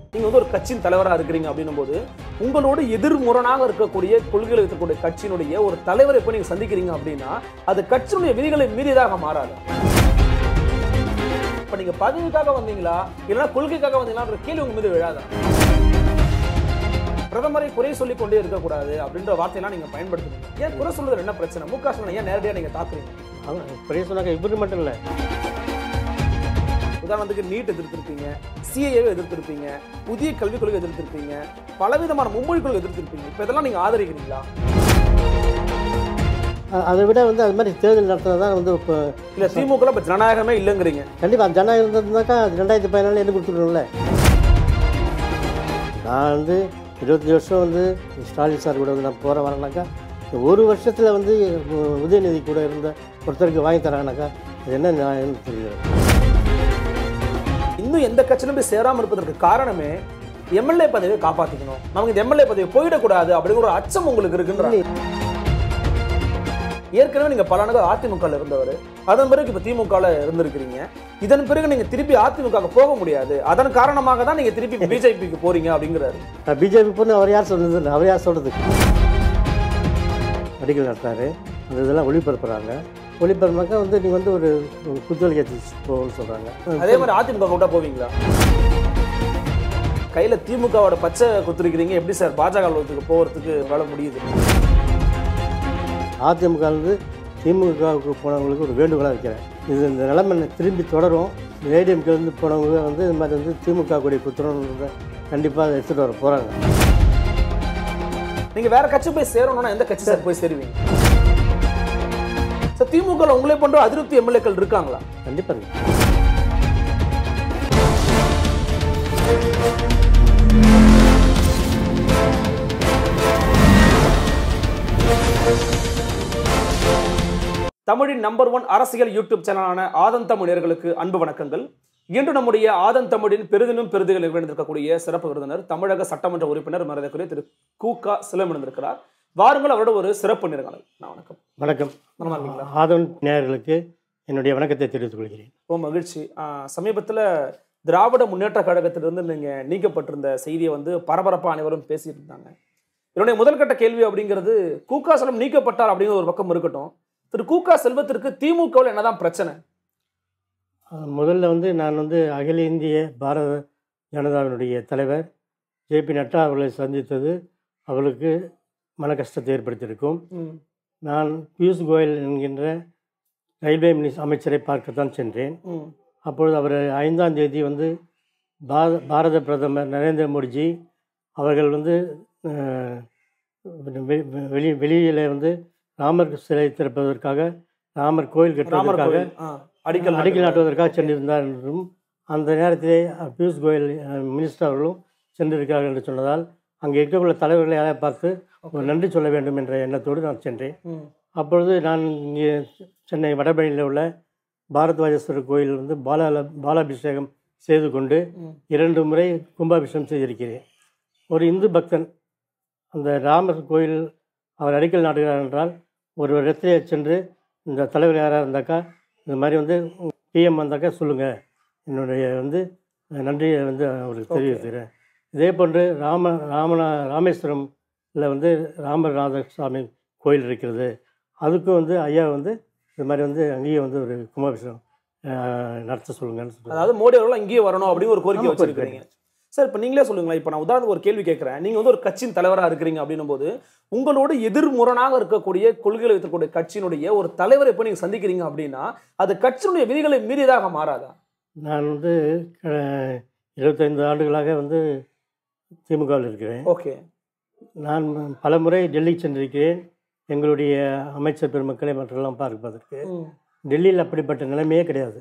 நீங்க வந்து ஒரு கட்சியின் தலைவரா இருக்கிறீங்க அப்படின்னும் போது உங்களோட எதிர்முரணாக இருக்கக்கூடிய கொள்கைகளை இருக்கக்கூடிய கட்சியினுடைய ஒரு தலைவரை இப்ப நீங்க சந்திக்கிறீங்க அப்படின்னா அது கட்சியினுடைய விதிகளை மீறியதாக மாறாது இப்ப நீங்க பதவிக்காக வந்தீங்களா இல்லைன்னா கொள்கைக்காக வந்தீங்களான்ற கேள்வி உங்க மீது விழாதா பிரதமரை குறை சொல்லிக் கொண்டே இருக்கக்கூடாது அப்படின்ற வார்த்தையெல்லாம் நீங்க பயன்படுத்துறீங்க ஏன் குறை சொல்றது என்ன பிரச்சனை மு க ஸ்டாலினை ஏன் நேரடியா நீங்க தாக்குறீங்க அவங்க பெரிய சொன்னாக்க இவரு மட்டும் இல்லை உதாரணத்துக்கு நீட் எதிர்த்திருப்பீங்க சிஏஏவை எதிர்த்திருப்பீங்க புதிய கல்விக் கொள்கை எதிர்த்திருப்பீங்க பலவிதமான மும்மொழி கொள்கை எதிர்த்திருப்பீங்க இப்போ இதெல்லாம் நீங்க ஆதரிக்கிறீங்களா அ- அதை விட வந்து அது மாதிரி தேர்தல் நடத்துறது தான் வந்து இப்போ இல்ல திமுக இப்ப ஜனநாயகமே இல்லைங்கிறீங்க கண்டிப்பாக ஜனநாயகம் இருந்திருந்தாக்கா அது ரெண்டாயிரத்தி பதினாலு என்ன கொடுத்துருக்கணும்ல நான் வந்து இருபத்தஞ்சி வருஷம் வந்து ஸ்டாலின் சார் கூட வந்து நான் போகிற வரேனாக்கா இந்த ஒரு வருஷத்தில் வந்து உ- உதயநிதி கூட இருந்த ஒருத்தருக்கு வாங்கி தராங்கனாக்கா அது என்ன நியாயம்னு தெரியல இன்னும் எந்த கட்சியிலும் போய் சேராம இருப்பதற்கு காரணமே எம்எல்ஏ பதவியை காப்பாத்திக்கணும் நமக்கு இந்த எம்எல்ஏ பதவி போயிடக்கூடாது அப்படிங்கிற ஒரு அச்சம் உங்களுக்கு இருக்குன்ற ஏற்கனவே நீங்க பல ஆண்டுகள் அதிமுக இருந்தவர் அதன் பிறகு இப்ப திமுக இருந்திருக்கிறீங்க இதன் பிறகு நீங்க திருப்பி அதிமுக போக முடியாது அதன் காரணமாக தான் நீங்க திருப்பி பிஜேபிக்கு போறீங்க அப்படிங்கிறாரு நான் பிஜேபி பொண்ணு அவர் யார் சொல்றது அவர் யார் சொல்கிறது நடிகர் நடத்தாரு அந்த இதெல்லாம் ஒளிபரப்புறாங்க ஒளிபரப்புனாக்கா வந்து நீ வந்து ஒரு ஒரு குத்துவலி கட்சி போகணும்னு சொல்கிறாங்க அதே மாதிரி அதிமுக கூட போவீங்களா கையில திமுகவோட பச்சை குத்துருக்கிறீங்க எப்படி சார் பாஜக அலுவலகத்துக்கு போறதுக்கு வேலை முடியுது அதிமுகலேருந்து திமுகவுக்கு போனவங்களுக்கு ஒரு வேண்டுகோளாக வைக்கிறேன் இது இந்த நிலைமை திரும்பி தொடரும் ஏடிஎம்கேலேருந்து போனவங்க வந்து இந்த மாதிரி வந்து திமுக கொடி குத்துறோன்றத கண்டிப்பாக அதை எடுத்துகிட்டு வர போகிறாங்க நீங்க வேற கட்சி போய் சேரணும்னா எந்த கட்சி சார் போய் சேருவீங்க சார் திமுக உங்களே போன்ற அதிருப்தி எம்எல்ஏக்கள் இருக்காங்களா கண்டிப்பாக தமிழின் நம்பர் ஒன் அரசியல் யூடியூப் சேனலான ஆதன் தமிழ் நேயர்களுக்கு அன்பு வணக்கங்கள் இன்று நம்முடைய ஆதன் தமிழின் பெரிதிலும் பெரிதுகள் இருக்கக்கூடிய சிறப்பு விருந்தினர் தமிழக சட்டமன்ற உறுப்பினர் மரியாதைக்குரிய திரு கூகா சிலமிழந்திருக்கிறார் வாருங்கள் அவரோட ஒரு சிறப்பு நேர்காணல் நான் வணக்கம் வணக்கம் நலமா இருக்கீங்களா ஆதவன் நேயர்களுக்கு என்னுடைய வணக்கத்தை தெரிவித்துக் கொள்கிறேன் ரொம்ப மகிழ்ச்சி ஆஹ் சமீபத்துல திராவிட முன்னேற்ற கழகத்திலிருந்து நீங்க நீக்கப்பட்டிருந்த செய்தியை வந்து பரபரப்பா அனைவரும் பேசிட்டு இருந்தாங்க என்னுடைய முதல்கட்ட கேள்வி அப்படிங்கிறது கூகா செல்வம் நீக்கப்பட்டார் அப்படிங்கிற ஒரு பக்கம் இருக்கட்டும் திரு கூகா செல்வத்திற்கு திமுகவில் என்னதான் பிரச்சனை அஹ் முதல்ல வந்து நான் வந்து அகில இந்திய பாரத ஜனதாவினுடைய தலைவர் ஜேபி நட்டா அவர்களை சந்தித்தது அவர்களுக்கு மன கஷ்டத்தை ஏற்படுத்தியிருக்கும் ம், நான் பியூஷ் கோயல் என்கின்ற ரயில்வே மினிஸ் அமைச்சரை பார்க்கத்தான் சென்றேன் ம், அப்பொழுது அவர் ஐந்தாம் தேதி வந்து பார பாரத பிரதமர் நரேந்திர மோடிஜி அவர்கள் வந்து அஹ், வெ- வெ- வெளி வெளியில் வந்து ராமர் சிலை திறப்பதற்காக ராமர் கோயில் ராமர் கட்டுவதற்காக கோயில் ஆ, அடிக்கல் அடிக்கல் நாட்டுவதற்காக சென்றிருந்தார் என்றும் அந்த நேரத்திலே அஹ், பியூஷ் கோயல் அஹ், மினிஸ்டர் அவர்களும் சென்றிருக்கிறார்கள் என்று சொன்னதால் அங்கே இருக்கக்கூடிய தலைவர்களை யாரை பார்த்து ஒரு நன்றி சொல்ல வேண்டும் என்ற எண்ணத்தோடு நான் சென்றேன் ம், அப்பொழுது நான் இங்கே சென்னை வடபழனியில் உள்ள பாரத்வாஜேஸ்வரர் கோயில் வந்து பாலால பாலாபிஷேகம் செய்து கொண்டு ம். இரண்டு முறை கும்பாபிஷேகம் செய்திருக்கிறேன் ஒரு இந்து பக்தன் அந்த ராமர் கோயில் அவர் அடிக்கல் நாட்டுகிறார் என்றால் ஒரு இடத்திலே சென்று இந்த தலைவர் யாராக இருந்தாக்கா இந்த மாதிரி வந்து பிஎம் வந்தாக்கா சொல்லுங்கள் என்னுடைய வந்து நன்றியை வந்து அவருக்கு தெரிவிக்கிறேன் இதே போன்று ராம ராமநா ராமேஸ்வரம்ல வந்து ராமநாத சுவாமி கோயில் இருக்கிறது அதுக்கும் வந்து ஐயா வந்து இது மாதிரி வந்து அங்கேயே வந்து ஒரு கும்பாபிஷேகம் அஹ், நடத்த சொல்லுங்கன்னு சொல்கிறாங்க அதாவது மோடி அவர்கள் இங்கேயே வரணும் அப்படின்னு ஒரு கோரிக்கை ஆமா, வச்சிருக்கீங்க சார் இப்போ நீங்களே சொல்லுங்களேன் இப்போ நான் உதாரணத்துக்கு ஒரு கேள்வி கேட்குறேன் நீங்கள் வந்து ஒரு கட்சியின் தலைவராக இருக்கிறீங்க அப்படின்னும் போது உங்களோட எதிர்முரணாக இருக்கக்கூடிய கொள்கைகளை இருக்கக்கூடிய கட்சியினுடைய ஒரு தலைவரை இப்போ நீங்கள் சந்திக்கிறீங்க அப்படின்னா அது கட்சியினுடைய விதிகளை மீறியதாக மாறாதா நான் வந்து அஹ், இருபத்தைந்து ஆண்டுகளாக வந்து திமுகவில் இருக்கிறேன் ஓகே நான் பல முறை டெல்லி சென்றிருக்கிறேன் எங்களுடைய அமைச்சர் பெருமக்களை மற்றெல்லாம் பார்ப்பதற்கு டெல்லியில் அப்படிப்பட்ட நிலைமையே கிடையாது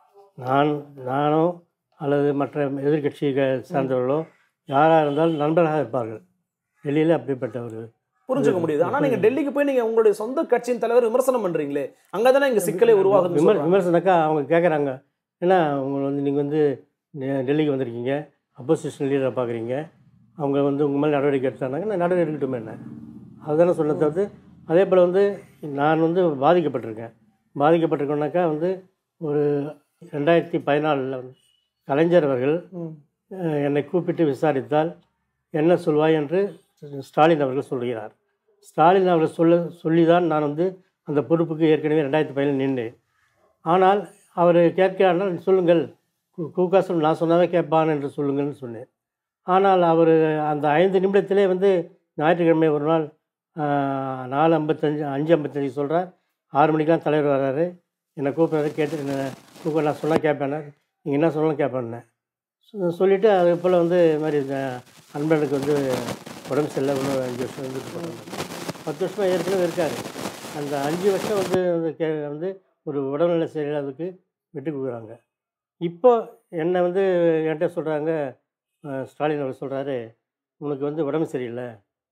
நான் நானோ அல்லது மற்ற எதிர்க்கட்சிகள் சார்ந்தவர்களோ யாராக இருந்தாலும் நண்பர்களாக இருப்பார்கள் டெல்லியில் அப்படிப்பட்ட ஒரு புரிஞ்சுக்க முடியுது ஆனா நீங்க டெல்லிக்கு போய் நீங்க உங்களுடைய சொந்த கட்சியின் தலைவர் விமர்சனம் பண்றீங்களே அங்கதானே இங்க சிக்கலே உருவாகுது விமர் விமர்சனக்கா அவங்க கேட்குறாங்க ஏன்னா உங்களை வந்து நீங்கள் வந்து டெ- டெல்லிக்கு வந்திருக்கீங்க அப்போசிஷன் லீடரை பார்க்குறீங்க அவங்க வந்து உங்கள் மேலே நடவடிக்கை எடுத்தாங்க நான் நடவடிக்கை எடுக்கட்டுமே என்ன அதுதானே சொன்ன தவிர்த்து அதே போல் வந்து நான் வந்து பாதிக்கப்பட்டிருக்கேன் பாதிக்கப்பட்டிருக்கேன்னாக்கா வந்து ஒரு ரெண்டாயிரத்தி பதினாலில் வந்து கலைஞர் அவர்கள் ம். அஹ், என்னை கூப்பிட்டு விசாரித்தால் என்ன சொல்வாய் என்று ஸ்டாலின் அவர்கள் சொல்கிறார் ஸ்டாலின் அவர்கள் சொல்ல சொல்லி தான் நான் வந்து அந்த பொறுப்புக்கு ஏற்கனவே ரெண்டாயிரத்தி பதினேழு நின்றேன் ஆனால் அவர் கேட்கிறார்கள் சொல்லுங்கள் கு- கூகாசம் நான் சொன்னாவே கேட்பான் என்று சொல்லுங்கள்னு சொன்னேன் ஆனால் அவர் அந்த ஐந்து நிமிடத்திலே வந்து ஞாயிற்றுக்கிழமை ஒரு நாள் ஆஹ், நாலு ஐம்பத்தஞ்சு அஞ்சு ஐம்பத்தஞ்சு சொல்கிறார் ஆறு மணிக்கெலாம் தலைவர் வர்றாரு என்னை கூப்பிட்றாரு கேட்டு என்ன கூப்பிட நான் சொன்னால் கேட்பேன் நீங்கள் என்ன சொன்னாலும் கேட்பேன்னேன் சொ- சொல்லிவிட்டு அது போல் வந்து இது மாதிரி இந்த அன்பனுக்கு வந்து உடம்பு சரியில்லை இன்னும் அஞ்சு வருஷம் இருந்துட்டு போகிறாங்க பத்து வருஷமாக ஏற்கனவே இருக்கார் அந்த அஞ்சு வருஷம் வந்து வந்து கே வந்து ஒரு உடல்நிலை சரியில்லாததுக்கு விட்டு கொடுக்குறாங்க இப்போ என்னை வந்து என்கிட்ட சொல்கிறாங்க ஸ்டாலின் அவர் சொல்கிறாரு உனக்கு வந்து உடம்பு சரியில்லை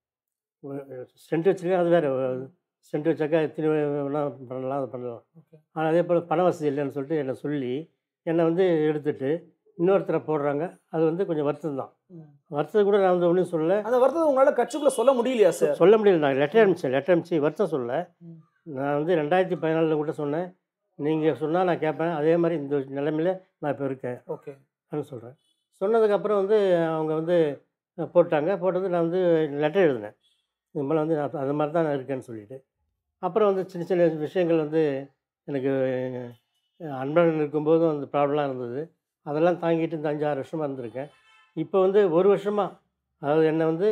ஸ்டென்ட் வச்சுருக்கேன் அது வேறு ஸ்டென்ட் வச்சாக்கா எத்தனை வேணா பண்ணலாம் அது பண்ணலாம் Okay. ஆனால் அதே போல் பண வசதி இல்லைன்னு சொல்லிட்டு என்னை சொல்லி என்னை வந்து எடுத்துட்டு இன்னொருத்தரை போடுறாங்க அது வந்து கொஞ்சம் வருத்தம் தான் வருத்தத்தை கூட நான் வந்து ஒன்றும் சொல்லலை அந்த வருத்தத்தை உங்களால கட்சிக்குள்ள சொல்ல முடியலையா சார் சொல்ல முடியல நான் லெட்டர் அனுப்பிச்சேன் லெட்டர் அனுப்பிச்சு வருத்தம் சொல்ல ம். நான் வந்து ரெண்டாயிரத்தி பதினாலில் கூட சொன்னேன் நீங்கள் சொன்னால் நான் கேட்பேன் அதே மாதிரி இந்த நிலைமையில நான் இப்போ இருக்கேன் ஓகே அப்படின்னு சொல்கிறேன் சொன்னதுக்கப்புறம் வந்து அவங்க வந்து அஹ், போட்டாங்க போட்டது நான் வந்து லெட்டர் எழுதினேன் இது மாதிரி வந்து நான் அது மாதிரி தான் நான் இருக்கேன்னு சொல்லிட்டு அப்புறம் வந்து சின்ன சின்ன விஷயங்கள் வந்து எனக்கு அஹ், அன்பழகன் இருக்கும்போதும் அந்த ப்ராப்ளம்லாம் இருந்தது அதெல்லாம் தாங்கிட்டு இந்த அஞ்சு ஆறு வருஷமாக இருந்திருக்கேன் இப்போ வந்து ஒரு வருஷமாக அதாவது என்னை வந்து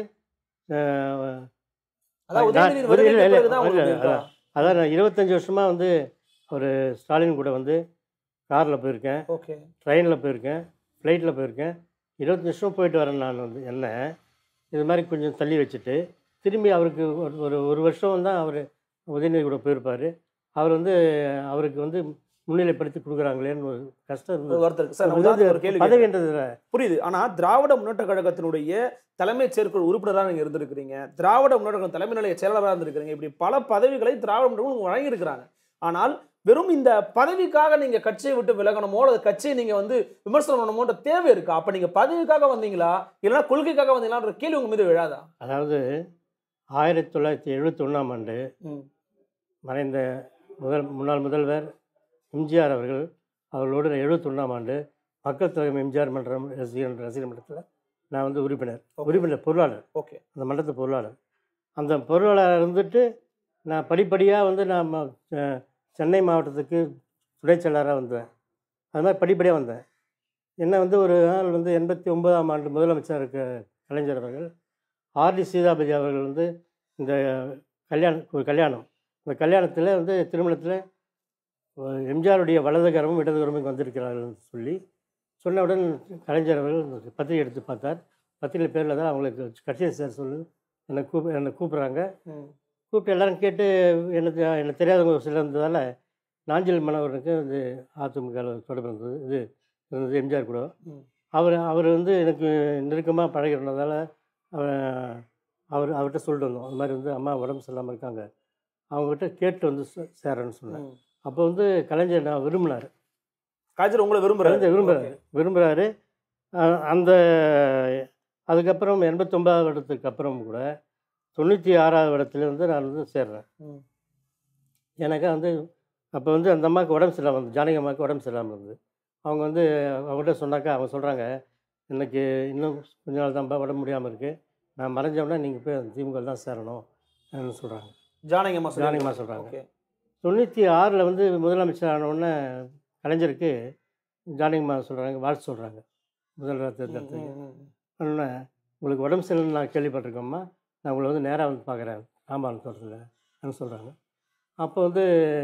அஹ், அதான் நான் உதயநிதி இல்ல, வருகைக்கு இல்ல, பிறகுதான் இல்ல, உங்களுக்கு இருக்கா? அதான். அதான் நான் இருபத்தஞ்சி வருஷமாக வந்து ஒரு ஸ்டாலின் கூட வந்து காரில் போயிருக்கேன் ஓகே ட்ரெயினில் போயிருக்கேன் ஃப்ளைட்டில் போயிருக்கேன் இருபத்தஞ்சி வருஷம் போயிட்டு வரேன் நான் வந்து என்ன இது மாதிரி கொஞ்சம் தள்ளி வச்சுட்டு திரும்பி அவருக்கு ஒரு ஒரு ஒரு வருஷம் தான் அவர் உதயநிதி கூட போயிருப்பார் அவர் வந்து அவருக்கு வந்து முன்னிலைப்படுத்தி கொடுக்குறாங்களேன்னு ஒரு கஷ்டம் ஒரு இருந்தது வருத்தம் இருக்கு சார் நான் உதாரணத்துக்கு ஒரு கேள்வி கேட்கிறேன். பதவின்றது இல்ல. புரியுது ஆனா திராவிட முன்னேற்ற கழகத்தினுடைய தலைமைச் செயற்குழு உறுப்பினராக நீங்க இருந்திருக்கிறீங்க திராவிட முன்னேற்ற கழகம் தலைமை நிலைய செயலாளராக இருந்திருக்கிறீங்க இப்படி பல பதவிகளை திராவிட முன்னேற்ற கழகம் வழங்கியிருக்கிறாங்க ஆனால் வெறும் இந்த பதவிக்காக நீங்க கட்சியை விட்டு விலகணுமோ அல்லது கட்சியை நீங்க வந்து விமர்சனம் பண்ணணுமோன்ற தேவை இருக்கா அப்ப நீங்க பதவிக்காக வந்தீங்களா இல்லைன்னா கொள்கைக்காக வந்தீங்களான்ற கேள்வி உங்க மீது விழாதா அதாவது ஆயிரத்தி தொள்ளாயிரத்தி எழுபத்தி ஒன்றாம் ஆண்டு ம். மறைந்த முதல் முன்னாள் முதல்வர் எம்ஜிஆர் அவர்கள் அவர்களோடு எழுபத்தொன்னாம் ஆண்டு மக்கள் தலைமை எம்ஜிஆர் மன்றம் ரசிகர் ரசிகர் மன்றத்தில் நான் வந்து உறுப்பினர் Okay. உறுப்பினர் பொருளாளர் ஓகே அந்த மன்றத்து பொருளாளர் அந்த பொருளாளர் இருந்துட்டு நான் படிப்படியாக வந்து நான் ம- அஹ் சென்னை மாவட்டத்துக்கு துணைச் செயலாளராக வந்தேன் அது மாதிரி படிப்படியாக வந்தேன் என்ன வந்து ஒரு நாள் வந்து எண்பத்தி ஒன்பதாம் ஆண்டு முதலமைச்சர் இருக்க கலைஞர் அவர்கள் ஆர்டி சீதாபதி அவர்கள் வந்து இந்த கல்யாணம் ஒரு கல்யாணம் இந்த கல்யாணத்தில் வந்து திருமணத்தில் எம்ஜிஆருடைய வலதுகரமும் இடதுகரமும் வந்திருக்கிறார்கள்னு சொல்லி சொன்னவுடன் கலைஞர் அவர்கள் பத்திரிகை எடுத்து பார்த்தார் பத்திரிகை பேரில் தான் அவங்களுக்கு கட்சியை சேர சொல்லு என்னை கூப்ப என்னை கூப்பிட்றாங்க ம். கூப்பிட்டு எல்லாரும் கேட்டு எனக்கு எனக்கு தெரியாதவங்க சிலர் இருந்ததால் நாஞ்சில் மனோகரனுக்கு வந்து அதிமுக தொடர்பு இருந்தது இது இருந்தது எம்ஜிஆர் கூட ம். அவர் அவர் வந்து எனக்கு நெருக்கமாக பழகிருந்ததால் அவர் அவர் அவர்கிட்ட சொல்லிட்டு வந்தோம் அது மாதிரி வந்து அம்மா உடம்பு சரியில்லாமல் இருக்காங்க அவங்ககிட்ட கேட்டு வந்து சே- சேரேன்னு சொன்னேன் ம். அப்போ வந்து கலைஞர் நான் விரும்பினார் கலைஞர் உங்களை விரும்புறாரு கலைஞர் விரும்புகிறாரு விரும்புகிறாரு அந்த அதுக்கப்புறம் எண்பத்தொம்பதாவது வருடத்துக்கு அப்புறம் கூட தொண்ணூற்றி ஆறாவது இடத்துல வந்து நான் வந்து சேர்றேன் ம். எனக்கு வந்து அப்போ வந்து அந்த அம்மாவுக்கு உடம்பு சரியில்லாமல் இருந்தது ஜானகி அம்மாவுக்கு உடம்பு சரியில்லாமல் இருந்தது அவங்க வந்து அவங்ககிட்ட சொன்னாக்கா அவங்க சொல்கிறாங்க எனக்கு இன்னும் கொஞ்ச நாள் தான்ப்பா உடம்பு முடியாமல் இருக்குது நான் மறைஞ்சோடனே நீங்கள் போய் அந்த திமுக தான் சேரணும் சொல்கிறாங்க ஜானகி அம்மா ஜானகி அம்மா சொல்கிறாங்க ஓகே தொண்ணூற்றி ஆறில் வந்து முதலமைச்சர் ஆன உடனே கலைஞருக்கு ஜானகிமா சொல்கிறாங்க வாழ்த்து சொல்கிறாங்க முதல்வர் தேர்ந்தெடுத்தது உடனே உங்களுக்கு உடம்பு சரியில்லைன்னு நான் கேள்விப்பட்டிருக்கோம்மா நான் உங்களை வந்து நேராக வந்து பார்க்குறேன் ராம்பாலம் தோட்டத்தில் சொல்கிறாங்க அப்போ வந்து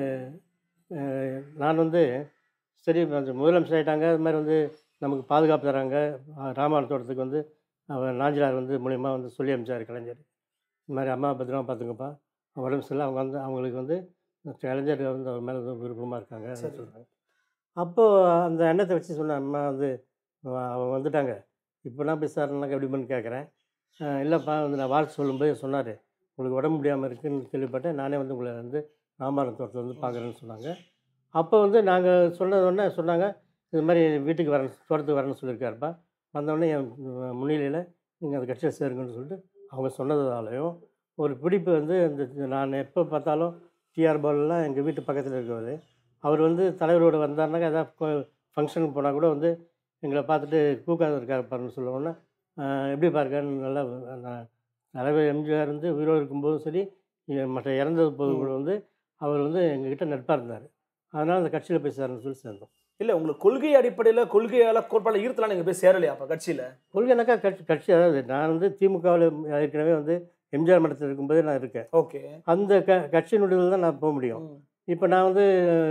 அஹ், நான் வந்து சரி கொஞ்சம் முதலமைச்சர் ஆகிட்டாங்க அது மாதிரி வந்து நமக்கு பாதுகாப்பு தராங்க அஹ், ராமாவரம் தோட்டத்துக்கு வந்து அவர் நாஞ்சிலார் வந்து மூலியமா வந்து சொல்லி அனுப்பிச்சார் கலைஞர் இந்த மாதிரி அம்மா பத்திரமா பார்த்துங்கப்பா உடம்பு சரியில்லை அவங்க வந்து அவங்களுக்கு வந்து கலைஞர் வந்து அவர் மேலே வந்து விருப்பமாக இருக்காங்க சரி. சொல்கிறாங்க அப்போது அந்த எண்ணத்தை வச்சு சொன்னேன் அம்மா வந்து அவ- அவங்க வந்துட்டாங்க இப்போ நான் போய் சார் எனக்கு எப்படி பண்ணி கேட்குறேன் இல்லைப்பா வந்து நான் வாழ்த்து சொல்லும்போது சொன்னார் உங்களுக்கு உடம்பு முடியாமல் இருக்குன்னு கேள்விப்பட்டேன் நானே வந்து உங்களை வந்து ராமாரம் தோட்டத்தில் வந்து பார்க்குறேன்னு சொன்னாங்க அப்போ வந்து நாங்கள் சொன்னது உடனே சொன்னாங்க இது மாதிரி வீட்டுக்கு வரேன் தோட்டத்துக்கு வரேன்னு சொல்லியிருக்காருப்பா வந்தோடனே என் முன்னிலையில் நீங்கள் அந்த கட்சியில் சேருங்கன்னு சொல்லிட்டு அவங்க சொன்னதாலையும் ஒரு பிடிப்பு வந்து அந்த நான் எப்போ பார்த்தாலும் டிஆர் பாலெலாம் எங்கள் வீட்டு பக்கத்தில் இருக்கவர் அவர் வந்து தலைவரோட வந்தாருனாக்கா ஏதாவது ஃபங்க்ஷனுக்கு போனால் கூட வந்து எங்களை பார்த்துட்டு கூக்காத இருக்காரு பாருன்னு சொல்லுவோன்னா எப்படி பாருக்கான்னு நல்லா நான் தலைவர் எம்ஜிஆர் வந்து உயிரோடு இருக்கும்போதும் சரி இங்க மற்ற இறந்தது போது கூட வந்து அவர் வந்து எங்ககிட்ட நட்பாக இருந்தார் அதனால் அந்த கட்சியில் போய் சேரணும்னு சொல்லி சேர்ந்தோம் இல்ல உங்களுக்கு கொள்கை அடிப்படையில கொள்கையால கோட்பாடு ஈர்த்தலாம் நீங்க போய் சேரலையா அப்ப கட்சியில கொள்கைனாக்கா கட்சி கட்சி அதாவது நான் வந்து திமுகவில் ஏற்கனவே வந்து எம்ஜிஆர் மட்டத்தில் இருக்கும்போதே நான் இருக்கேன் ஓகே அந்த க கட்சியினுடைய தான் நான் போக முடியும் இப்போ நான் வந்து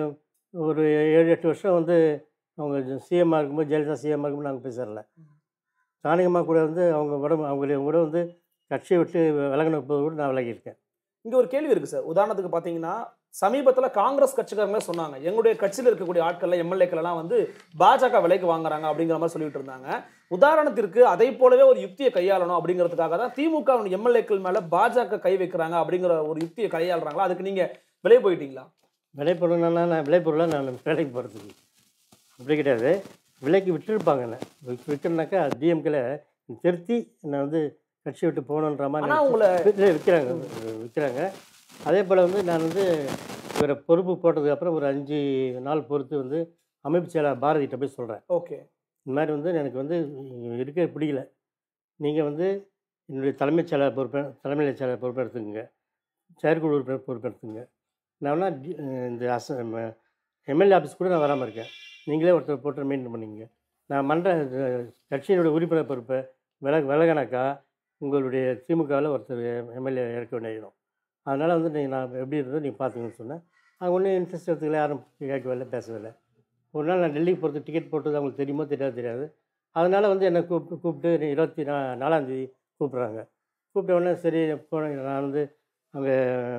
ஒரு ஏழு எட்டு வருஷம் வந்து அவங்க சிஎம்மாக இருக்கும்போது ஜெயலலிதா சிஎம்மாக இருக்கும்போது நாங்கள் போய் சேரல ஜானகம்மா கூட வந்து அவங்க உடம்பு அவங்கள கூட வந்து கட்சியை விட்டு விலகின போது கூட நான் விலகியிருக்கேன் இங்க ஒரு கேள்வி இருக்கு சார் உதாரணத்துக்கு பாத்தீங்கன்னா சமீபத்துல காங்கிரஸ் கட்சிக்காரங்களே சொன்னாங்க எங்களுடைய கட்சியில இருக்கக்கூடிய ஆட்கள்ல எம்எல்ஏக்கள் எல்லாம் வந்து பாஜக விலைக்கு வாங்குறாங்க அப்படிங்கிற மாதிரி சொல்லிட்டு இருந்தாங்க உதாரணத்திற்கு அதை போலவே ஒரு யுக்தியை கையாளணும் அப்படிங்கிறதுக்காக தான் திமுக எம்எல்ஏக்கள் மேல பாஜக கை வைக்கிறாங்க அப்படிங்கிற ஒரு யுக்தியை கையாளுறாங்களா அதுக்கு நீங்க விலை போயிட்டீங்களா விளைபொருள்னா நான் விளைபொருளாக நான் வேலைக்கு போகிறதுக்கு அப்படி கிடையாது விலைக்கு விட்டுருப்பாங்க என்ன விற்கிறனாக்கா டிஎம்கேல திருத்தி என்னை வந்து கட்சி விட்டு போகணுன்ற மாதிரி ஆனா உங்களை விற்று- விற்கிறாங்க விற்கிறாங்க அதே போல் வந்து நான் வந்து இவரை பொறுப்பு போட்டதுக்கு அப்புறம் ஒரு அஞ்சு நாள் பொறுத்து வந்து அமைப்பு செயலாளர் பாரதிகிட்ட போய் சொல்கிறேன் ஓகே இந்த மாதிரி வந்து எனக்கு வந்து இங்க இருக்க பிடிக்கல நீங்கள் வந்து என்னுடைய தலைமைச் செயலாளர் பொறுப்பை தலைமை செயலாளர் பொறுப்பெடுத்துங்க செயற்குழு உறுப்பினர் பொறுப்பெடுத்துங்க நான் வேணா டி- இந்த அச எம்எல்ஏ ஆஃபீஸ் கூட நான் வராமல் இருக்கேன் நீங்களே ஒருத்தர் போட்டு மெயின்டைன் பண்ணிங்க நான் மன்ற கட்சியினுடைய உறுப்பினர் பொறுப்பை விலக விலகினாக்கா உங்களுடைய திமுகவில் ஒருத்தர் எம்எல்ஏ இறக்க வேண்டியிடும் அதனால் வந்து நீங்கள் நான் எப்படி இருந்தோ நீங்கள் பார்த்துங்கன்னு சொன்னேன் அவங்க ஒன்றும் இன்ட்ரெஸ்ட் எடுத்துக்கல யாரும் கேட்கவில்லை பேசவில்லை ஒரு நாள் நான் டெல்லிக்கு போகிறது டிக்கெட் போட்டது அவங்களுக்கு தெரியுமோ தெரியாது தெரியாது அதனால் வந்து என்னை கூப்பிட்டு கூப்பிட்டு நீ இருபத்தி நா நாலாந்தேதி கூப்பிட்றாங்க கூப்பிட்ட உடனே சரி போனேன் நான் வந்து அங்கே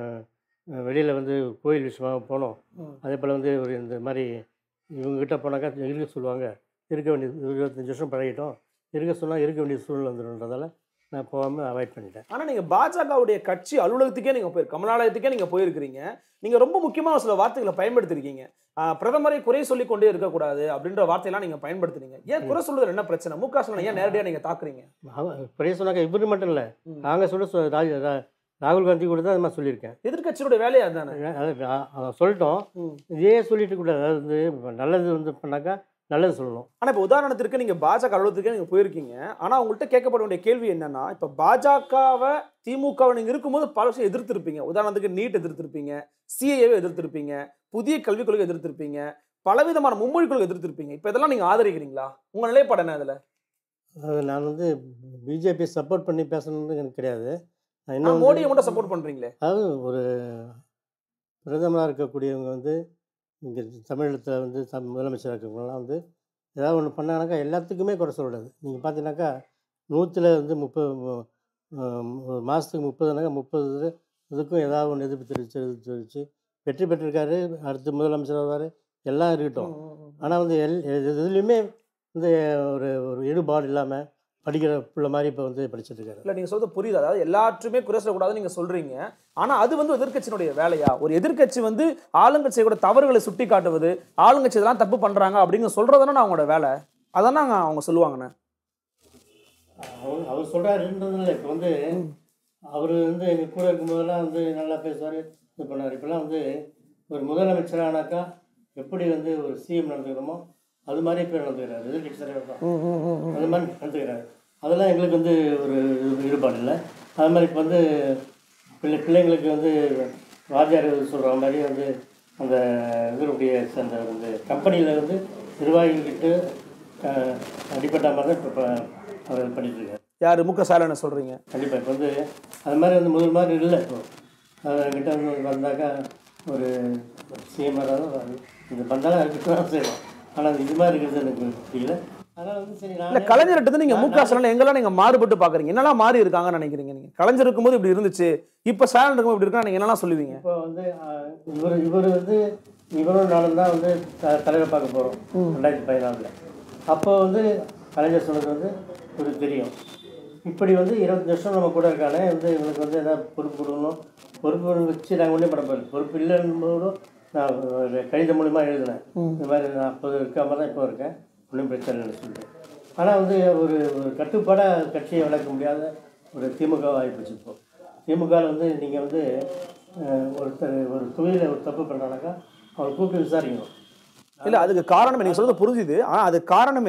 வெளியில் வந்து கோயில் விஷயமாக போனோம் ம். அதே போல் வந்து ஒரு இந்த மாதிரி இவங்ககிட்ட போனாக்கா இருக்க சொல்லுவாங்க இருக்க வேண்டியது இருபத்தஞ்சி வருஷம் பழகிட்டோம் இருக்க சொன்னால் இருக்க வேண்டிய சூழ்நிலை வந்துடும்ன்றதால நான் போகாமல் அவாய்ட் பண்ணிட்டேன் ஆனா நீங்க பாஜகவுடைய கட்சி அலுவலகத்துக்கே நீங்க போய் கமலாலயத்துக்கே நீங்க போயிருக்கிறீங்க நீங்க ரொம்ப முக்கியமான சில வார்த்தைகளை பயன்படுத்திருக்கீங்க ஆஹ் பிரதமரை குறை சொல்லி கொண்டே இருக்கக்கூடாது அப்படின்ற வார்த்தையெல்லாம் நீங்க பயன்படுத்துறீங்க ஏன் குறை சொல்றதுல என்ன பிரச்சனை மு க ஸ்டாலினை ஏன் நேரடியா நீங்க தாக்குறீங்க அவ- குறைய சொன்னாக்கா இவரு மட்டும் இல்லை ம். காங்கிரஸோட சொ- ராஜ ரா- ராகுல் காந்தி கூட தான் அது மாதிரி சொல்லியிருக்கேன் எதிர்க்கட்சியோட வேலையா அதுதானே அது நான் அவன் சொல்லிட்டோம் ம். இதே சொல்லிட்டு கூடாது அதாவது வந்து இப்ப நல்லது வந்து பண்ணாக்கா நல்லது சொல்லணும் ஆனா இப்ப உதாரணத்திற்கு நீங்க பாஜக அலுவலகத்துக்கே நீங்க போயிருக்கீங்க ஆனா உங்கள்கிட்ட கேட்கப்பட வேண்டிய கேள்வி என்னன்னா இப்ப பாஜகவை திமுகவை நீங்க இருக்கும்போது பல விஷயம் எதிர்த்திருப்பீங்க உதாரணத்துக்கு நீட் எதிர்த்திருப்பீங்க சிஏஏவை எதிர்த்திருப்பீங்க புதிய கல்விக் கொள்கை எதிர்த்திருப்பீங்க பலவிதமான மும்மொழி கொள்கை எதிர்த்திருப்பீங்க இப்ப இதெல்லாம் நீங்க ஆதரிக்கிறீங்களா உங்க நிலைப்பாடு என்ன அதுல அது நான் வந்து பிஜேபி சப்போர்ட் பண்ணி பேசணும்னு எனக்கு கிடையாது நான் ஆனா இன்னும் வந்து- மோடியை மட்டும் சப்போர்ட் பண்றீங்களே அதாவது ஒரு பிரதமராக இருக்கக்கூடியவங்க வந்து இங்கே தமிழகத்தில் வந்து தம் முதலமைச்சராக இருக்கிறவங்கலாம் வந்து ஏதாவது ஒன்று பண்ணாங்கனாக்கா எல்லாத்துக்குமே குறை சொல்லக்கூடாது நீங்கள் பார்த்தீங்கன்னாக்கா நூற்றில் வந்து முப்பது மு- ஆம், ஒரு மாதத்துக்கு முப்பதுனாக்கா முப்பது இதுக்கும் ஏதாவது ஒன்று எதிர்ப்பு தெரிவித்து எதிர்ப்பு தெரிவித்து வெற்றி பெற்றிருக்காரு அடுத்து முதலமைச்சர் வருவார் எல்லாம் இருக்கட்டும் ஆனால் வந்து எல் எது- எதுலேயுமே வந்து ஒரு ஒரு ஈடுபாடு இல்லாமல் படிக்கிற பிள்ளை மாதிரி இப்போ வந்து படிச்சுட்டு இருக்காரு இல்ல நீங்க சொல்றது புரியுது அதாவது எல்லாற்றுமே குறை சொல்லக்கூடாதுன்னு நீங்க சொல்றீங்க ஆனா அது வந்து எதிர்க்கட்சியினுடைய வேலையா ஒரு எதிர்க்கட்சி வந்து ஆளுங்கட்சியை கூட தவறுகளை சுட்டி காட்டுவது ஆளுங்கட்சி இதெல்லாம் தப்பு பண்றாங்க அப்படிங்க சொல்றதுதானே அவங்களோட வேலை அதானே அவங்க சொல்லுவாங்கண்ணே அவர் அவர் சொல்கிறாருன்றதுல இப்போ வந்து அவர் வந்து எங்கள் கூட இருக்கும்போதெல்லாம் வந்து நல்லா பேசுவார் இது பண்ணார் இப்போல்லாம் வந்து ஒரு முதலமைச்சரானாக்கா எப்படி வந்து ஒரு சிஎம் நடந்துக்கிறோமோ அது மாதிரி இப்போ நடந்துக்கிறாரு எதிர்கட்சி தலைவர் தான் அது மாதிரி நடந்துக்கிறாரு அதெல்லாம் எங்களுக்கு வந்து ஒரு இது- ஈடுபாடு இல்லை அது மாதிரி இப்போ வந்து பிள்ளை பிள்ளைங்களுக்கு வந்து வாத்தியார் சொல்கிற மாதிரி வந்து அந்த இதனுடைய அந்த வந்து கம்பெனியில் வந்து நிர்வாகிகிட்டு அஹ், அடிப்பட்ட மாதிரி தான் இப்போ அவர் பண்ணிட்டு இருக்காரு யாரு மு க ஸ்டாலின் சொல்றீங்க கண்டிப்பாக இப்போ வந்து அது மாதிரி வந்து முதல் மாதிரி இல்லை இப்போ என்கிட்ட வந்து வந்தாக்கா ஒரு சிஎம்ஆர் தான் இது வந்தாலும் இருக்கட்டும் தான் செய்வோம் ஆனால் இது மாதிரி இருக்கிறது எனக்கு புரியல அதனால் வந்து சரி இல்ல நான் கலைஞர்கிட்ட இருந்து நீங்க மு க ஸ்டாலின் எங்கெல்லாம் நீங்க மாறுபட்டு பாக்குறீங்க என்னெல்லாம் மாறி இருக்காங்கன்னு நினைக்கிறீங்க நீங்க கலைஞர் இருக்கும்போது இப்படி இருந்துச்சு இப்ப ஸ்டாலின் இருக்கும்போது இப்படி இருக்கா நீங்க என்னெல்லாம் சொல்லுவீங்க இப்போ வந்து ஆஹ், இவர் இவர் வந்து இவரும் நானும் தான் வந்து த- தலைவர் பார்க்க போகிறோம் ரெண்டாயிரத்தி பதினாலில் அப்போ வந்து கலைஞர் சொன்னது வந்து இவருக்கு தெரியும் இப்படி வந்து இருபத்தஞ்சு வருஷம் நம்ம கூட இருக்கானே வந்து இவனுக்கு வந்து எதாவது பொறுப்பு கொடுக்கணும் பொறுப்பு வச்சு நாங்கள் ஒன்றே பண்ண போகிறோம் பொறுப்பு இல்லைன்னு நான் ஒரு கடிதம் மூலிமா எழுதினேன் இந்த மாதிரி நான் அப்போது இருக்க மாதிரி தான் இப்போ இருக்கேன் ஒன்றும் பிரச்சனை இல்லைன்னு சொல்லிட்டு ஆனால் வந்து ஒரு ஒரு கட்டுப்பாடாக கட்சியை வளர்க்க முடியாத ஒரு திமுக ஆகிப்போச்சு இப்போ திமுகவில் வந்து நீங்கள் வந்து அஹ், ஒருத்தர் ஒரு தொழிலில் ஒரு தப்பு பண்ணுறானாக்கா அவர் கூப்பிட்டு விசாரிக்கணும் இல்ல அதுக்கு காரணமே நீங்க சொல்றது புரிஞ்சுது ஆனா அது காரணமே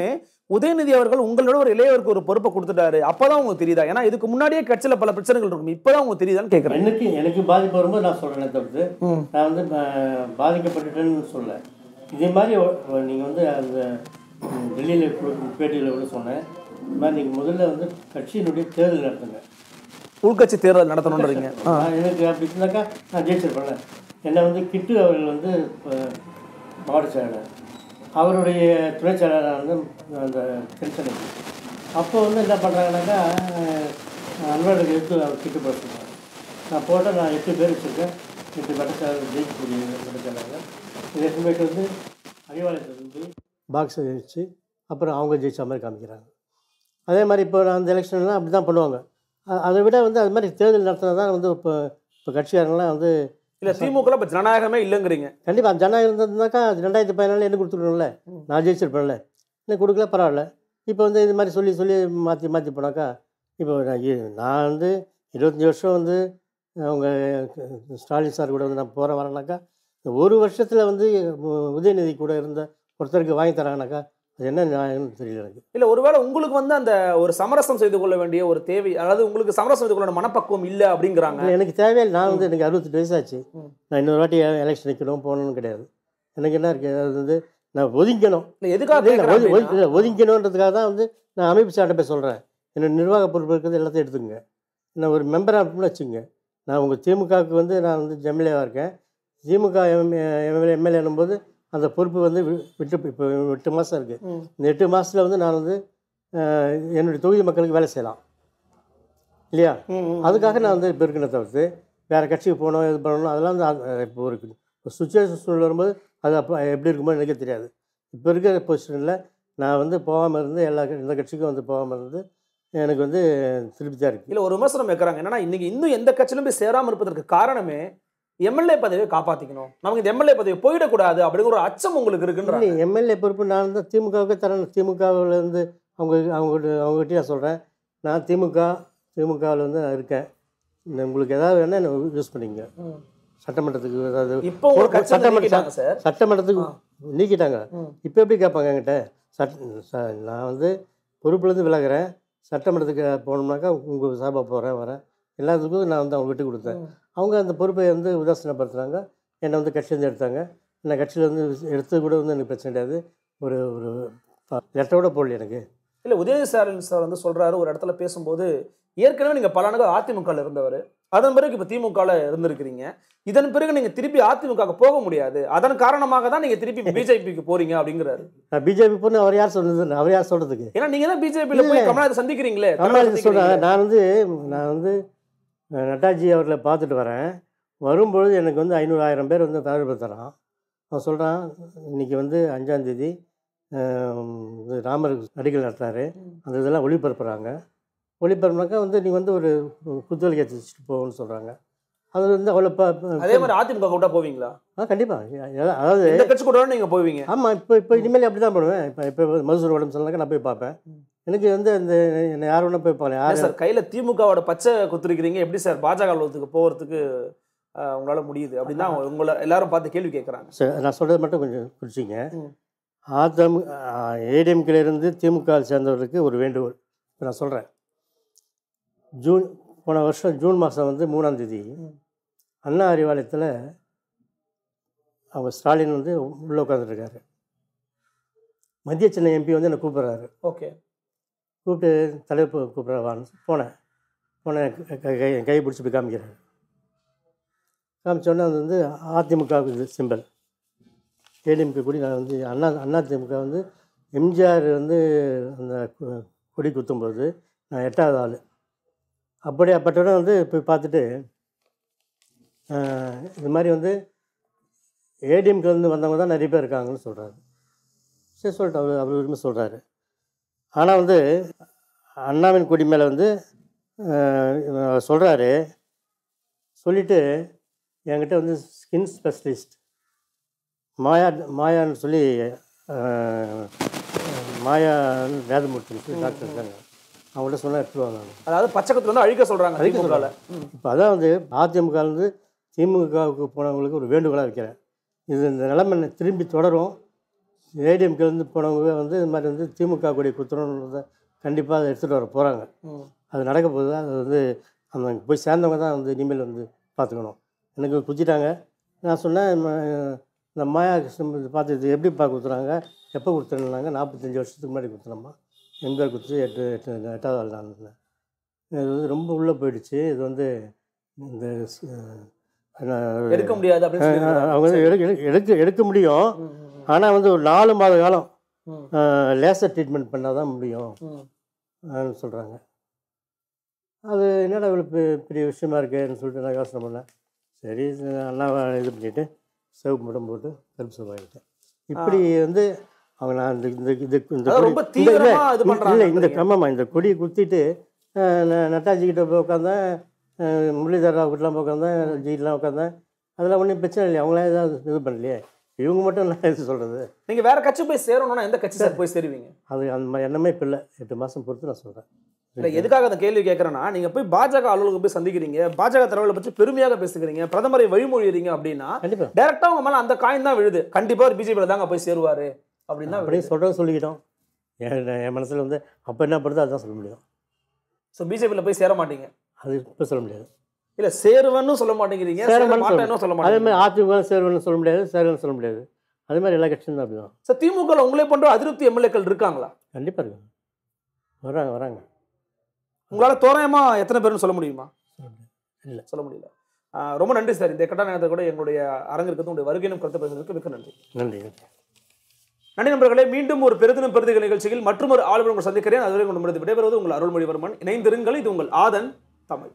உதயநிதி அவர்கள் உங்களோட ஒரு இளையவருக்கு ஒரு பொறுப்பை கொடுத்துட்டாரு அப்பதான் உங்களுக்கு தெரியுதா ஏன்னா இதுக்கு முன்னாடியே கட்சியில பல பிரச்சனைகள் இருக்கும் இப்பதான் உங்களுக்கு தெரியுதான்னு கேக்குறேன் எனக்கு எனக்கு பாதிப்பு வரும்போது நான் சொல்கிறேனே தவிர்த்து ம். நான் வந்து ப- பாதிக்கப்பட்டுட்டேன்னு சொல்ல இதே மாதிரி நீங்கள் வந்து அந்த ம், டெல்லியில் கொடுக்கும் பேட்டியில் கூட சொன்னேன் இந்த மாதிரி நீங்கள் முதல்ல வந்து கட்சியினுடைய தேர்தல் நடத்துங்க உள்கட்சி தேர்தல் நடத்தணுன்றீங்க நான் எனக்கு அப்படி இருந்தாக்கா நான் ஜெயிச்சிருப்பேன்ல என்னை வந்து கிட்டு அவர்கள் வந்து அஹ், மாவட்ட செயலாளர் அவருடைய துணை செயலாளர் வந்து அந்த தென்சென்னைக்கு அப்போ வந்து என்ன பண்ணுறாங்கனாக்கா அன்பழகர் எடுத்து அவர் கிட்டு போட சொல்றாங்க நான் போட்டால் நான் எட்டு பேர் வச்சுருக்கேன் எட்டு வட்ட செயலாளர் ஜெயிக்கக்கூடிய வட்ட செயலாளர் இதை எடுத்து போயிட்டு வந்து அறிவாலயத்தில் பாக்ஸை வச்சு அப்புறம் அவங்க ஜெயிச்ச மாதிரி காமிக்கிறாங்க அதே மாதிரி இப்போ நான் அந்த எலெக்ஷன்லாம் அப்படி தான் பண்ணுவாங்க அ- அதை விட வந்து அது மாதிரி தேர்தல் நடத்தினா தான் வந்து இப்போ இப்போ கட்சிக்காரங்களாம் வந்து இல்ல திமுக இப்ப ஜனநாயகமே இல்லைங்கிறீங்க கண்டிப்பாக ஜனநாயகம் இருந்ததுனாக்கா அது ரெண்டாயிரத்தி பதினாலு என்ன கொடுத்துருக்கணும்ல நான் ஜெயிச்சிருப்பேன்ல என்ன கொடுக்கல பரவாயில்ல இப்போ வந்து இது மாதிரி சொல்லி சொல்லி மாற்றி மாற்றி போனாக்கா இப்போ நான் இ- நான் வந்து இருபத்தஞ்சி வருஷம் வந்து அவங்க ஸ்டாலின் சார் கூட வந்து நான் போகிறேன் வரேனாக்கா இந்த ஒரு வருஷத்தில் வந்து உ- உதயநிதி கூட இருந்த ஒருத்தருக்கு வாங்கி தராங்கனாக்கா அது என்ன நியாயம்னு தெரியல எனக்கு இல்ல ஒருவேளை உங்களுக்கு வந்து அந்த ஒரு சமரசம் செய்து கொள்ள வேண்டிய ஒரு தேவை அதாவது உங்களுக்கு சமரசம் செய்து கொள்ள மனப்பக்குவம் இல்ல அப்படிங்கிறாங்க இல்லை எனக்கு தேவையில்லை நான் வந்து எனக்கு அறுபத்தெட்டு வயசாச்சு ம். நான் இன்னொரு வாட்டி எலெக்ஷன் நிற்கணும் போகணும்னு கிடையாது எனக்கு என்ன இருக்குது அது வந்து நான் ஒதுங்கணும் இல்ல எதுக்காக இல்லை, கேக்குறேன் ஒது- ஒது- அப்படின்னா, இல்லை, ஒதுங்கணுன்றதுக்காக தான் வந்து நான் அமைப்பு சார்ட்ட போய் சொல்கிறேன் என்னோட நிர்வாக பொறுப்பு இருக்கிறது எல்லாத்தையும் எடுத்துங்க நான் ஒரு மெம்பராக வச்சுங்க நான் உங்கள் திமுகவுக்கு வந்து நான் வந்து எம்எல்ஏவாக இருக்கேன் திமுக எம்எல்ஏ எம்எல்ஏ போது அந்த பொறுப்பு வந்து வி- விட்டு இப்போ எட்டு மாதம் இருக்குது ம். இந்த எட்டு மாதத்தில் வந்து நான் வந்து அஹ், என்னுடைய தொகுதி மக்களுக்கு வேலை செய்யலாம் இல்லையா ம், ம். அதுக்காக நான் வந்து இப்போ இருக்கிறத தவிர்த்து வேறு கட்சிக்கு போகணும் இது பண்ணணும் அதெல்லாம் வந்து அது- இப்போ ஒரு ஒரு சுச்சுவேஷன் சூழ்நிலை வரும்போது அது அப்போ எப்படி இருக்குமோ எனக்கே தெரியாது இப்போ இருக்கிற பொசிஷனில் நான் வந்து போகாமல் இருந்து எல்லா க- எந்த கட்சிக்கும் வந்து போகாமல் இருந்து எனக்கு வந்து திருப்தியாக இருக்குது இல்ல ஒரு விமர்சனம் வைக்கிறாங்க என்னன்னா இன்னைக்கு இன்னும் எந்த கட்சியிலும் போய் சேராம இருப்பதற்கு காரணமே எம்எல்ஏ பதவியை காப்பாத்திக்கணும் நமக்கு இந்த எம்எல்ஏ பதவி போயிடக்கூடாது அப்படிங்கிற ஒரு அச்சம் உங்களுக்கு இருக்குன்றாங்க இல்லை எம்எல்ஏ பொறுப்பு நான் வந்து திமுகவுக்கு தரேன் திமுகவில் இருந்து அவங்க அவங்க அவங்ககிட்ட நான் சொல்கிறேன் நான் திமுக திமுகவில் வந்து நான் இருக்கேன் இந்த உங்களுக்கு ஏதாவது வேணால் என்ன யூஸ் பண்ணிங்க ம். சட்டமன்றத்துக்கு ஏதாவது இப்போ ஒரு கட்சி வந்து சட்டமன்ற- நீக்கிட்டாங்க சார் சட்டமன்றத்துக்கு நீக்கிட்டாங்க ம். இப்போ எப்படி கேட்பாங்க என்கிட்ட சட் ச- நான் வந்து பொறுப்புலேருந்து விலகுறேன் சட்டமன்றத்துக்கு போனோம்னாக்கா உங்கள் சார்பாக போகிறேன் வரேன் எல்லாத்துக்கும் நான் வந்து அவங்க விட்டு கொடுத்தேன் ம். அவங்க அந்த பொறுப்பை வந்து உதாசீனப்படுத்துனாங்க என்னை வந்து கட்சியிலேருந்து எடுத்தாங்க என்னை கட்சியிலேருந்து எடுத்தது கூட வந்து எனக்கு பிரச்சனை கிடையாது ஒரு ஒரு லெட்டரோட போடல எனக்கு இல்ல உதயநிதி ஸ்டாலின் சார் வந்து சொல்றாரு ஒரு இடத்துல பேசும்போது ஏற்கனவே நீங்க பல ஆண்டுகள் அதிமுகல இருந்தவர் அதன் பிறகு இப்ப திமுகல இருந்திருக்கிறீங்க இதன் பிறகு நீங்க திருப்பி அதிமுக போக முடியாது அதன் காரணமாக தான் நீங்க திருப்பி பிஜேபிக்கு போறீங்க அப்படிங்கிறாரு நான் பிஜேபி பொண்ணு அவர் யார் சொன்னது அவர் யார் சொல்கிறதுக்கு ஏன்னா நீங்க தான் பிஜேபியில போய் இல்ல. கமலநாதன் சந்திக்கிறீங்களே கமலாஜி சொல்கிறேன் நான் வந்து நான் வந்து அஹ், நட்டாஜி அவர்களை பார்த்துட்டு வரேன் வரும்பொழுது எனக்கு வந்து ஐநூறு ஆயிரம் பேர் வந்து தகவல் தரான் அவன் சொல்கிறான் இன்னைக்கு வந்து அஞ்சாந்தேதி ராமர் அடிக்கல் நடத்துறாரு அந்த இதெல்லாம் ஒளிபரப்புகிறாங்க ஒளிபரப்புனாக்கா வந்து நீ வந்து ஒரு குத்துவலி ஏற்றி வச்சுட்டு போகணும்னு சொல்கிறாங்க அது வந்து அவ்வளோ ப ப- அதே மாதிரி அதிமுக கூட போவீங்களா ஆ கண்டிப்பாக அதாவது எந்த கட்சி கூட நீங்க போவீங்க ஆமாம் இப்போ இப்போ இனிமேல் அப்படி தான் பண்ணுவேன் இப்போ இப்போ மதுசூர் உடம்பு சொன்னாக்கா நான் போய் பார்ப்பேன் எனக்கு வந்து அந்த என்னை யார் வேணா போய் பார்க்கலாம் ஏன் யார் சார் கையில திமுகவோட பச்சை குத்துருக்கிறீங்க எப்படி சார் பாஜக அலுவலகத்துக்கு போறதுக்கு அஹ், உங்களால முடியுது அப்படின்னு தான் உங்களை எல்லாரும் பார்த்து கேள்வி கேட்கறாங்க சரி நான் சொல்கிறது மட்டும் கொஞ்சம் குறிச்சிங்க ம். அதிமு ஏடிஎம்கிலேருந்து திமுக சேர்ந்தவருக்கு ஒரு வேண்டுகோள் இப்போ நான் சொல்கிறேன் ஜூன் போன வருஷம் ஜூன் மாதம் வந்து மூணாம் தேதி ம். அண்ணா அறிவாலயத்தில் அவங்க ஸ்டாலின் வந்து உள்ளே உட்காந்துருக்காரு மத்திய சென்னை எம்பி வந்து என்னை கூப்பிட்றாரு ஓகே கூப்பிட்டு தலைப்பு கூப்பிட்றவான்னு போனேன் போனேன் க- க- கை கை பிடிச்சி போய் காமிக்கிறாரு காமிச்சோன்னே அது வந்து அதிமுக சிம்பல் ஏடிஎம்கே கொடி நான் வந்து அண்ணா அண்ணா திமுக வந்து எம்ஜிஆர் வந்து அந்த கு- கொடி குத்தும்போது நான் எட்டாவது ஆள் அப்படியே அப்பட்டோட வந்து போய் பார்த்துட்டு ஆஹ், இது மாதிரி வந்து ஏடிஎம்கேலேருந்து வந்தவங்க தான் நிறைய பேர் இருக்காங்கன்னு சொல்கிறாரு சரி சொல்லிட்டு அவர் அவர் உரிமை சொல்கிறாரு ஆனால் வந்து அண்ணாவின் கொடி மேலே வந்து சொல்கிறாரு சொல்லிவிட்டு என்கிட்ட வந்து ஸ்கின் ஸ்பெஷலிஸ்ட் மாயா மாயான்னு சொல்லி அஹ், மாயா வேதமூர்த்தின்னு சொல்லி டாக்டர் இருக்காங்க அவங்கள்ட்ட சொன்னால் எடுத்துருவாங்க நான் அதாவது பச்சைக்கத்துல வந்து அழிக்க சொல்றாங்க அழிக்க திமுகல இப்போ அதான் வந்து அதிமுகலேருந்து திமுகவுக்கு போனவங்களுக்கு ஒரு வேண்டுகோளாக வைக்கிறேன் இது இந்த நிலைமை திரும்பி தொடரும் ஏடிஎம்கேலேருந்து போனவங்க வந்து இது மாதிரி வந்து திமுக கொடி குத்துறோன்றத கண்டிப்பாக அதை எடுத்துகிட்டு வர போகிறாங்க ம். அது நடக்க போகுது அது வந்து அந்த அங்க போய் சேர்ந்தவங்க தான் வந்து இனிமேல் வந்து பார்த்துக்கணும் எனக்கு குத்திட்டாங்க நான் சொன்னேன் ம- இந்த மாயா கிருஷ்ணன் இது பார்த்து இது எப்படிப்பா குத்துறாங்க எப்போ கொடுத்துருந்தாங்க நாற்பத்தஞ்சு வருஷத்துக்கு முன்னாடி கொடுத்துனோம்மா எம்ஜிஆர் குத்து எட்டு எட்டு எட்டாவது ஆள் நான் இருந்தேன். இது வந்து ரொம்ப உள்ளே போயிடுச்சு இது வந்து இந்த ஸ்- என்ன, எடுக்க முடியாது அப்படின்னு அஹ், சொல்லி அவங்க வந்து எடுக்க எடுக்க- எடுக்க எடுக்க முடியும் ம், ம், ம். ஆனால் வந்து ஒரு நாலு மாத காலம் ம். லேசர் ட்ரீட்மெண்ட் பண்ணால் தான் முடியும் ம். சொல்கிறாங்க அது என்னடா இவ்வளோ பெ- பெரிய விஷயமா இருக்கேன்னு சொல்லிட்டு நான் யோசனை பண்ணேன் சரி இது அண்ணாவை இது பண்ணிவிட்டு சிவப்பு மட்டும் போட்டு கருப்பு சிவப்பாகிட்டேன் இப்படி வந்து அவங்க நான் இந்த இந்த இது இந்த அதாவது கொடி- ரொம்ப இந்த- இல்ல, தீவிரமா இது இல்ல, பண்றாங்க இந்த ஆமாம்மா இந்த கொடியை குத்திட்டு அஹ், ந- நட்டாஜி கிட்ட போய் உட்காந்தேன் முரளிதர் ராவ் கிட்டலாம் போய் உட்காந்தேன் ஜிலாம் உட்காந்தேன் அதெல்லாம் ஒன்றும் பிரச்சனை இல்லை அவங்களே ஏதாவது இது பண்ணலையே இவங்க மட்டும் நான் எது சொல்கிறது நீங்க வேற கட்சி போய் சேரணும்னா எந்த கட்சி சார் போய் சேருவீங்க அது அந்த மாதிரி எண்ணமே இப்போ இல்லை எட்டு மாதம் பொறுத்து நான் சொல்கிறேன் இல்ல எதுக்காக அந்த கேள்வி கேட்கறேன்னா நீங்க போய் பாஜக அலுவலகம் போய் சந்திக்கிறீங்க பாஜக தலைவர்களை பற்றி பெருமையாக பேசுகிறீங்க பிரதமரை வழிமொழியறீங்க அப்படின்னா கண்டிப்பாக டைரக்டா உங்க மேல அந்த காயின் தான் விழுது கண்டிப்பா ஒரு பிஜேபியில தாங்க போய் சேருவாரு அப்படின்னு தான் அப்படியே சொல்கிறத சொல்லிக்கிட்டோம் என் என் மனசில் வந்து அப்போ என்ன படுதோ அதுதான் சொல்ல முடியும் ஸோ பிஜேபியில போய் சேர மாட்டீங்க அது இப்போ சொல்ல முடியாது இல்ல சேருவேன்னு சொல்ல மாட்டேங்கிறீங்க சேர சேருவேன்னு மாட்டேன்னு சொல்ல அதே மாட்டேங்க மாதிரி அதிமுக சேருவேன்னு சொல்ல முடியாது சேருவேன்னு சொல்ல முடியாது அதே மாதிரி எல்லா கட்சியும் தான் அப்படி தான் சார் திமுக உங்களே போன்ற அதிருப்தி எம்எல்ஏக்கள் இருக்காங்களா கண்டிப்பாக இருக்கும் வராங்க வராங்க உங்களால தோராயமா எத்தனை பேர்னு சொல்ல முடியுமா சொல்ல முடியாது. இல்லை சொல்ல முடியல ஆஹ் ரொம்ப நன்றி சார் இந்த கட்ட நேரத்தை கூட எங்களுடைய அரங்கிற்கு உங்களுடைய வருகையினும் கருத்து பேசுறதுக்கு மிக்க நன்றி நன்றி நன்றி நன்றி நண்பர்களே மீண்டும் ஒரு பெருதினம் பெருதிகள் நிகழ்ச்சியில் மற்றும் ஒரு ஆளுநர் உங்களை சந்திக்கிறேன் அதுவரை உங்கள் விடைபெறுவது உங்கள் அருள்மொழிவர்மன் இணைந்திருங்கள் இது உங்கள் ஆதன் தமிழ்